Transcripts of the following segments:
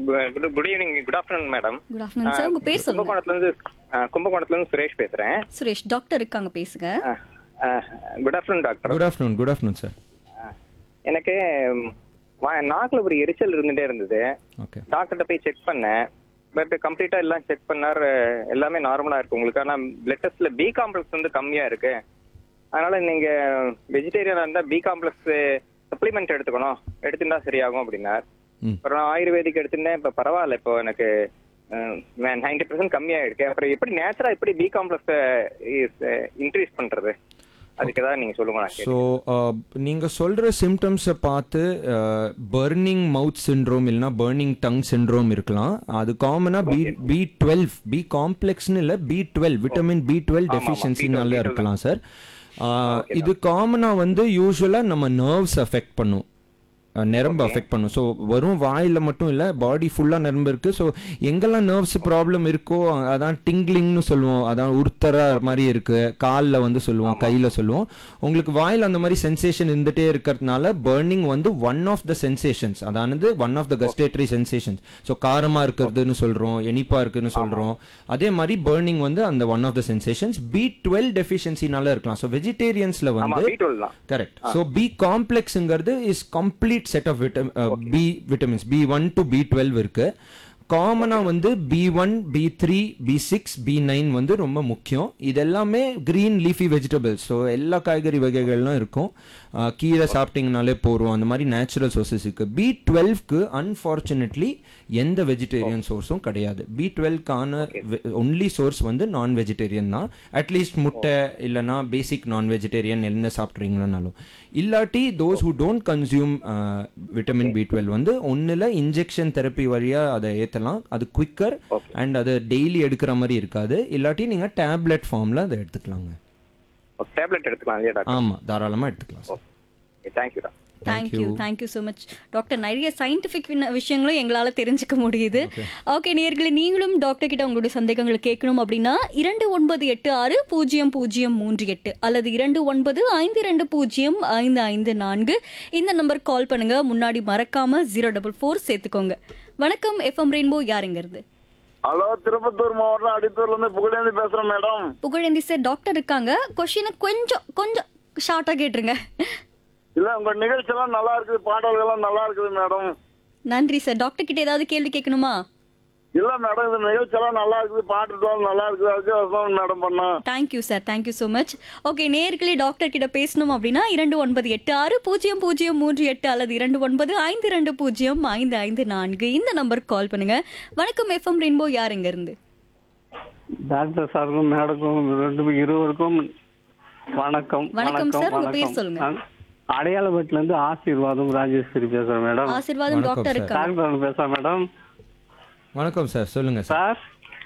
Good good evening good afternoon madam good afternoon sir உங்க பேர் சொல்லுங்க கும்பகோணத்துல இருந்து கும்பகோணத்துல இருந்து சுரேஷ் பேசுறேன் சுரேஷ் டாக்டர் இருக்காங்க பேசுங்க good afternoon doctor good afternoon good afternoon sir எனக்கு ம், வா- நாக்குல ஒரு எரிச்சல் இருந்துட்டே இருந்தது ஓகே டாக்டர்கிட்ட போய் செக் பண்ணேன் பட் கம்ப்ளீட்டா எல்லாம் செக் பண்ணார் எல்லாமே நார்மலா இருக்கு உங்களுக்கு ஆனா பிளட் டெஸ்ட்ல பி காம்ப்ளெக்ஸ் வந்து கம்மியா இருக்கு அதனால நீங்க வெஜிடேரியனா இருந்தா பி காம்ப்ளெக்ஸ் சப்ளிமெண்ட் எடுத்துக்கணும் எடுத்துட்டா சரியாகும் அப்படின்னார் ம் அப்புறம் நான் ஆயுர்வேதிக் எடுத்துட்டேன் இப்ப பரவாயில்ல இப்போ எனக்கு நைன்டி பர்சன்ட் கம்மியாயிருக்கு அப்புறம் எப்படி நேச்சரா எப்படி பி காம்ப்ளெக்ஸ் இன்க்ரீஸ் பண்றது அதுக்கு ஏதாவது நீங்க சொல்லுங்க நான் ஸோ நீங்கள் சொல்கிற சிம்டம்ஸை பார்த்து பர்னிங் மவுத் சிண்ட்ரோம் இல்லைனா பர்னிங் டங் சிண்ட்ரோம் இருக்கலாம் அது காமனாக பி பி டுவெல் பி காம்ப்ளெக்ஸ்னு இல்லை B twelve vitamin B twelve டெஃபிஷியன்சினால இருக்கலாம் சார் இது காமனாக வந்து யூஸ்வலாக நம்ம நர்வ்ஸ் அஃபெக்ட் பண்ணும் அஹ், நரம்பு அஃபெக்ட் பண்ணும் ஸோ வெறும் வாயில் மட்டும் இல்லை பாடி ஃபுல்லாக நரம்பு இருக்குது ஸோ எங்கெல்லாம் நர்வ்ஸ் ப்ராப்ளம் இருக்கோ அ- அதான் டிங்லிங்னு சொல்லுவோம் அதான் உறுத்தர மாதிரி இருக்குது காலில் வந்து சொல்லுவோம் கையில் சொல்லுவோம் உங்களுக்கு வாயில் அந்த மாதிரி சென்சேஷன் இருந்துகிட்டே இருக்கிறதுனால பர்னிங் வந்து ஒன் ஆஃப் த சென்சேஷன்ஸ் அதானது one of the gustatory sensations so காரமாக இருக்கிறதுன்னு சொல்கிறோம் இனிப்பாக இருக்குன்னு சொல்கிறோம் அதே மாதிரி பர்னிங் வந்து அந்த one of the sensations B twelve டெஃபிஷியன்சினால இருக்கலாம் ஸோ வெஜிடேரியன்ஸில் ஆமா வந்து பி டுவெல் தான் கரெக்ட் ஸோ பி காம்ப்ளெக்ஸுங்கிறது இஸ் கம்ப்ளீட் செட் ஆஃப் விட்டம் B vitamins B one two B twelve இருக்கு காமனாக வந்து B one B three B six B nine வந்து ரொம்ப முக்கியம் இது எல்லாமே க்ரீன் லீஃபி வெஜிடபிள்ஸ் ஸோ எல்லா காய்கறி வகைகள்லாம் இருக்கும் அஹ், கீரை சாப்பிட்டீங்கனாலே போகிறோம் அந்த மாதிரி நேச்சுரல் சோர்சஸ் இருக்குது பி டுவெல்வ்க்கு அன்ஃபார்ச்சுனேட்லி எந்த வெஜிடேரியன் சோர்ஸும் கிடையாது பி டுவெல்க்கான ஒன்லி சோர்ஸ் வந்து நான் வெஜிடேரியன் தான் அட்லீஸ்ட் முட்டை இல்லைன்னா பேசிக் நான் வெஜிடேரியன் என்ன சாப்பிட்றீங்கன்னாலும் இல்லாட்டி those who don't consume vitamin B twelve வந்து ஒன்றில் இன்ஜெக்ஷன் தெரப்பி வழியாக அதை ஏற்றலாம் அது குவிக்கர் அண்ட் அது டெய்லி எடுக்கிற மாதிரி இருக்காது இல்லாட்டி நீங்கள் டேப்லெட் ஃபார்மில் அதை எடுத்துக்கலாங்க டேப்லெட் எடுத்துக்கலாம் இல்லையா டாக்டர் ஆமாம் தாராளமாக எடுத்துக்கலாம் sir thank you doctor thank you thank you so much doctor நிறைய சயின்டிஃபிக் விஷயங்களும் எங்களால் தெரிஞ்சுக்க முடியுது ஓகே நேர்களே நீங்களும் டாக்டர் கிட்ட உங்களுடைய சந்தேகங்களை கேட்கணும் அப்படின்னா இரண்டு ஒன்பது எட்டு ஆறு பூஜ்ஜியம் பூஜ்ஜியம் மூன்று எட்டு அல்லது இரண்டு ஒன்பது ஐந்து இரண்டு பூஜ்ஜியம் ஐந்து ஐந்து நான்கு இந்த நம்பர் கால் பண்ணுங்க முன்னாடி மறக்காம ஜீரோ டபுள் ஃபோர் சேர்த்துக்கோங்க வணக்கம் எஃப்எம் ரெயின்போ யாருங்கிறது ஹலோ திருப்பத்தூர் மாவட்டம் அடித்தூர்ல இருந்து புகழேந்தி பேசுறேன் மேடம் புகழேந்தி சார் டாக்டர் இருக்காங்க கொஷினை கொஞ்சம் கொஞ்சம் ஷார்ட்டாக கேட்டுருங்க இல்ல உங்க நிகழ்ச்சி எல்லாம் நல்லா இருக்குது பாடல்கள் எல்லாம் நல்லா இருக்குது மேடம் நன்றி சார் டாக்டர் கிட்ட ஏதாவது கேள்வி கேட்கணுமா இல்ல மேடம் இந்த நிகழ்ச்சி எல்லாம் நல்லா இருக்குது பாட்டு நல்லா இருக்குது அதுக்கு மேடம் பண்ணோம் thank you sir thank you so much okay நேர்களே டாக்டர் கிட்ட பேசணும் அப்படின்னா இரண்டு ஒன்பது எட்டு ஆறு பூஜ்ஜியம் பூஜ்ஜியம் மூன்று எட்டு அல்லது இரண்டு ஒன்பது ஐந்து ரெண்டு பூஜ்ஜியம் ஐந்து ஐந்து நான்கு இந்த நம்பருக்கு கால் பண்ணுங்க வணக்கம் எஃப்எம் ரெயின்போ யார் இங்க இருந்து டாக்டர் சாருக்கும் மேடக்கும் ரெண்டு பேர் இருவருக்கும் வணக்கம் வணக்கம் சார், உங்க பேர் சொல்லுங்க. நான் அடையாளப்பட்டில இருந்து ஆசீர்வாதம் ராஜேஸ்வரி பேசுறேன் மேடம் ஆசீர்வாதம் வணக்கம் டாக்டர் சார். இருக்காங்க டாக்டர் பேசுறேன் மேடம் வணக்கம் சார் சொல்லுங்கள் சார் சார்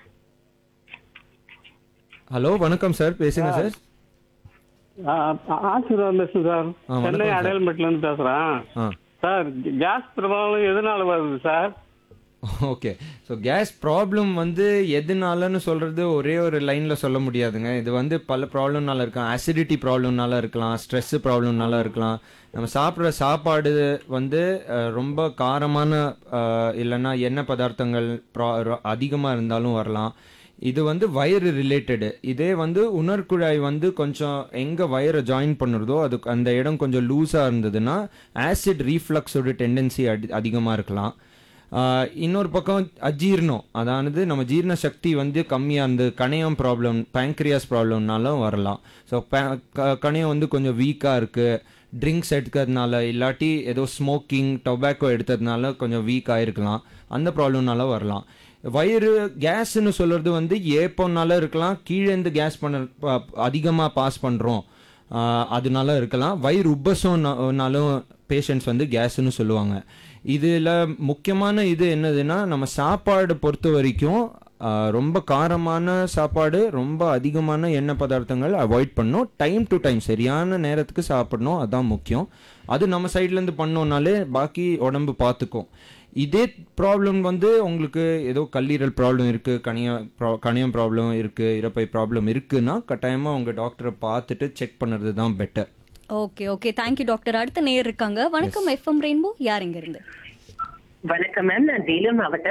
ஹலோ வணக்கம் சார் பேசுங்க சார் ஆ, ஆசீர்வாதம் பேசுறேன் சார் ஆ, வணக்கம் சென்னை சார். அடையாளப்பட்டில இருந்து பேசுறேன் ஆ சார் கேஸ் பிரபாவம் எதனால வருது sir okay so gas problem வந்து எதுனாலன்னு சொல்கிறது ஒரே ஒரு லைனில் சொல்ல முடியாதுங்க இது வந்து பல ப்ராப்ளம்னால இருக்கலாம் அசிடிட்டி ப்ராப்ளம்னால இருக்கலாம் ஸ்ட்ரெஸ் ப்ராப்ளம்னால இருக்கலாம் நம்ம சாப்பிட்ற சாப்பாடு வந்து அஹ், ரொம்ப காரமான அஹ், இல்லைன்னா எண்ணெய் பதார்த்தங்கள் ப்ரா அதிகமாக இருந்தாலும் வரலாம் இது வந்து வயிறு ரிலேட்டடு இதே வந்து உணர்குழாய் வந்து கொஞ்சம் எங்கே வயிறை ஜாயின் பண்ணுறதோ அது அந்த இடம் கொஞ்சம் லூஸாக இருந்ததுன்னா ஆசிட் ரீஃப்ளக்ஸோட டெண்டன்சி அடி அதிகமாக இருக்கலாம் ஆஹ் இன்னொரு பக்கம் அஜீர்ணம் அதானது நம்ம ஜீரண சக்தி வந்து கம்மியாக இருந்து கணையம் ப்ராப்ளம் பேங்க்ரியாஸ் ப்ராப்ளம்னாலும் வரலாம் ஸோ கணையம் வந்து கொஞ்சம் வீக்காக இருக்குது ட்ரிங்க்ஸ் எடுக்கிறதுனால இல்லாட்டி ஏதோ ஸ்மோக்கிங் டொபாக்கோ எடுத்ததுனால கொஞ்சம் வீக் ஆயிருக்கலாம் அந்த ப்ராப்ளம்னால வரலாம் வயிறு கேஸ்ன்னு சொல்கிறது வந்து ஏப்பம்னால இருக்கலாம் கீழேருந்து கேஸ் பண்ண அதிகமாக பாஸ் பண்ணுறோம் அதனால இருக்கலாம் வயிறு உப்பசம்னாலும் பேஷண்ட்ஸ் வந்து கேஸ்ன்னு சொல்லுவாங்க இதில் முக்கியமான இது என்னதுன்னா நம்ம சாப்பாடு பொறுத்த வரைக்கும் ஆஹ், ரொம்ப காரமான சாப்பாடு ரொம்ப அதிகமான எண்ணெய் பதார்த்தங்கள் அவாய்ட் பண்ணணும் டைம் டு டைம் சரியான நேரத்துக்கு சாப்பிடணும் அதான் முக்கியம் அது நம்ம சைட்லேருந்து பண்ணோம்னாலே பாக்கி உடம்பு பார்த்துக்கும் இதே ப்ராப்ளம் வந்து உங்களுக்கு ஏதோ கல்லீரல் ப்ராப்ளம் இருக்குது கணிய ப்ரா கணியம் ப்ராப்ளம் இருக்குது இறப்பை ப்ராப்ளம் இருக்குன்னா கட்டாயமாக உங்கள் டாக்டரை பார்த்துட்டு செக் பண்ணுறது தான் better okay okay thank you doctor அடுத்த நேர் இருக்காங்க வணக்கம் எஃப்எம் ரெயின்போ யார் இங்க இருந்து வணக்கம் மேம் நான் வேலூர் மாவட்டம்